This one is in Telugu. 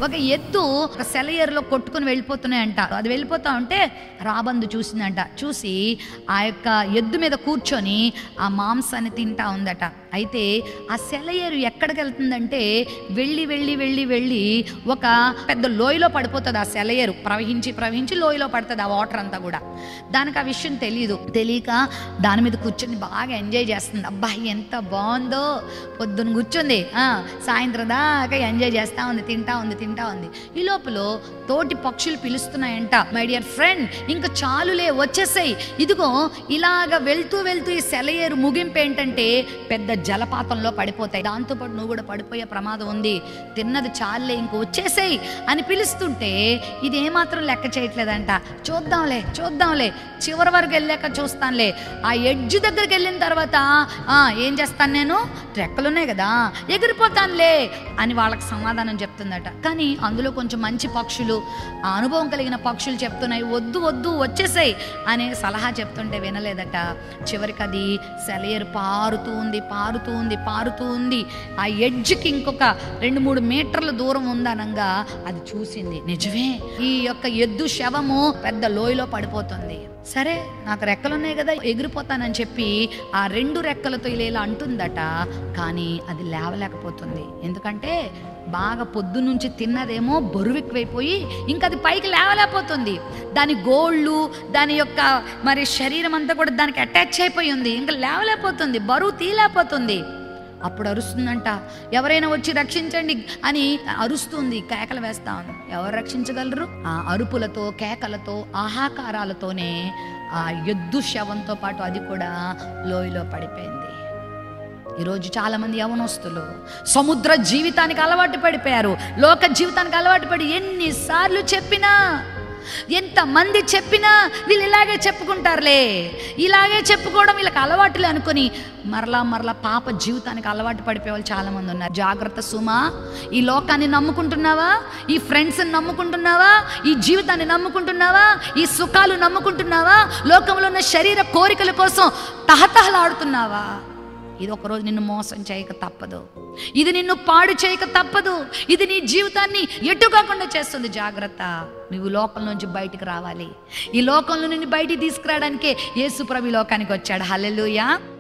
ఒక ఎద్దు ఒక సెలయేరులో కొట్టుకుని వెళ్ళిపోతున్నాయంట అది వెళ్ళిపోతా ఉంటే రాబందు చూసిందంట చూసి ఆ యొక్క ఎద్దు మీద కూర్చొని ఆ మాంసాన్ని తింటా ఉందట అయితే ఆ సెలయేరు ఎక్కడికి వెళ్తుందంటే వెళ్ళి వెళ్ళి వెళ్ళి వెళ్ళి ఒక పెద్ద లోయలో పడిపోతుంది ఆ సెలయేరు ప్రవహించి ప్రవహించి లోయలో పడుతుంది ఆ వాటర్ అంతా కూడా దానికి ఆ విషయం తెలియదు తెలియక దాని మీద కూర్చొని బాగా ఎంజాయ్ చేస్తుంది అబ్బా ఎంత బాగుందో పొద్దున కూర్చుంది ఆ, సాయంత్రం దాకా ఎంజాయ్ చేస్తా ఉంది తింటా ఉంది తింటా ఉంది ఈ లోపల తోటి పక్షులు పిలుస్తున్నాయంట మై డియర్ ఫ్రెండ్ ఇంకా చాలులే వచ్చేసాయి ఇదిగో ఇలాగ వెళ్తూ వెళ్తూ ఈ సెలయేరు ముగింపు ఏంటంటే పెద్ద జలపాతంలో పడిపోతాయి దాంతోపాటు నువ్వు కూడా పడిపోయే ప్రమాదం ఉంది తిన్నది చాలే ఇంక వచ్చేసేయి అని పిలుస్తుంటే ఇది ఏమాత్రం లెక్క చేయట్లేదంట చూద్దాంలే చూద్దాంలే చివరి వరకు వెళ్ళాక చూస్తానులే ఆ ఎడ్జ్ దగ్గరికి వెళ్ళిన తర్వాత "ఆ, ఏం చేస్తాను నేను రెక్కలున్నాయి కదా ఎగిరిపోతానులే అని వాళ్ళకి సమాధానం చెప్తుందట కానీ అందులో కొంచెం మంచి పక్షులు ఆ అనుభవం కలిగిన పక్షులు చెప్తున్నాయి వద్దు వద్దు వచ్చేసాయి అనే సలహా చెప్తుంటే వినలేదట చివరికి అది సెలయేరు పారుతూ ఉంది పారుతూ ఉంది పారుతూ ఉంది ఆ ఎడ్జ్కి ఇంకొక రెండు మూడు మీటర్ల దూరం ఉందనంగా అది చూసింది నిజమే ఈ యొక్క ఎద్దు శవము పెద్ద లోయలో పడిపోతుంది సరే నాకు రెక్కలు ఉన్నాయి కదా ఎగిరిపోతానని చెప్పి ఆ రెండు రెక్కలతో ఇలా ఇలా అంటుందట కానీ అది లేవలేకపోతుంది ఎందుకంటే బాగా పొద్దు నుంచి తిన్నదేమో బరువు ఎక్కువైపోయి ఇంకా అది పైకి లేవలేకపోతుంది దాని గోళ్ళు దాని యొక్క మరి శరీరం అంతా కూడా దానికి అటాచ్ అయిపోయి ఉంది ఇంకా లేవలేకపోతుంది బరువు తీలేకపోతుంది అప్పుడు అరుస్తుందంట ఎవరైనా వచ్చి రక్షించండి అని అరుస్తుంది కేకలు వేస్తా ఉంది ఎవరు రక్షించగలరు ఆ అరుపులతో కేకలతో ఆహాకారాలతోనే ఆ ఎద్దు శవంతో పాటు అది కూడా లోయలో పడిపోయింది ఈరోజు చాలా మంది యవనస్తులు సముద్ర జీవితానికి అలవాటు పడిపోయారు లోక జీవితానికి అలవాటు పడి ఎన్నిసార్లు చెప్పినా ఎంతమంది చెప్పినా వీళ్ళు ఇలాగే చెప్పుకుంటారులే ఇలాగే చెప్పుకోవడం వీళ్ళకి అలవాటులే అనుకుని మరలా మరలా పాప జీవితానికి అలవాటు పడిపోయే వాళ్ళు చాలా మంది ఉన్నారు జాగ్రత్త సుమా ఈ లోకాన్ని నమ్ముకుంటున్నావా ఈ ఫ్రెండ్స్ని నమ్ముకుంటున్నావా ఈ జీవితాన్ని నమ్ముకుంటున్నావా ఈ సుఖాలు నమ్ముకుంటున్నావా లోకంలో ఉన్న శరీర కోరికల కోసం తహతహలాడుతున్నావా ఇది ఒకరోజు నిన్ను మోసం చేయక తప్పదు ఇది నిన్ను పాడు చేయక తప్పదు ఇది నీ జీవితాన్ని ఎటు కాకుండా చేస్తుంది జాగ్రత్త నువ్వు లోకం నుంచి బయటికి రావాలి ఈ లోకంలో నుండి బయటికి తీసుకురావడానికే యేసు ప్రభు ఈ లోకానికి వచ్చాడు హల్లెలూయా